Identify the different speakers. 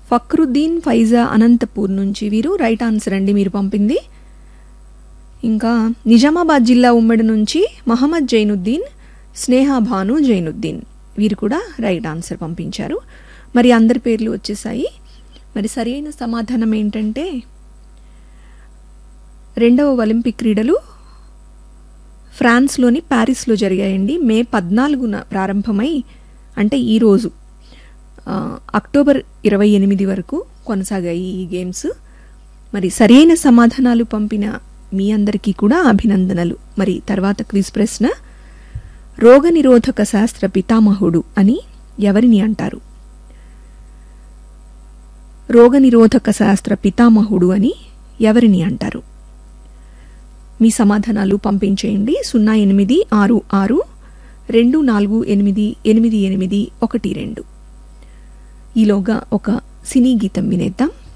Speaker 1: ఫక్రుద్దీన్ ఫైజా అనంతపూర్ నుంచి వీరు right answer అండి మీరు పంపింది ఇంకా నిజామాబాద్ జిల్లా ఉమ్మడి నుంచి మహమ్మద్ జైనుద్దీన్ స్నేహ భాను జైనుద్దీన్ వీరు కూడా రైట్ ఆన్సర్ పంపించారు మరి అందరి పేర్లు వచ్చేసాయి మరి సరైన సమాధానం ఏంటంటే రెండవ ఒలింపిక్ క్రీడలు ఫ్రాన్స్లోని ప్యారిస్లో జరిగాయండి మే పద్నాలుగున ప్రారంభమై అంటే ఈరోజు ఆ, అక్టోబర్ ఇరవై ఎనిమిది వరకు కొనసాగాయి ఈ గేమ్స్ మరి సరైన సమాధానాలు పంపిన మీ అందరికీ కూడా అభినందనలు మరి తర్వాత క్విజ్ ప్రశ్న రోగనిరోధక శాస్త్ర పితామహుడు అని ఎవరిని అంటారు రోగనిరోధక శాస్త్ర పితామహుడు అని ఎవరిని అంటారు మీ సమాధానాలు పంపించేయండి సున్నా ఎనిమిది ఆరు ఆరు రెండు నాలుగు ఎనిమిది ఎనిమిది ఎనిమిది ఒకటి రెండు ఈలోగా ఒక సినీ గీతం వినేద్దాం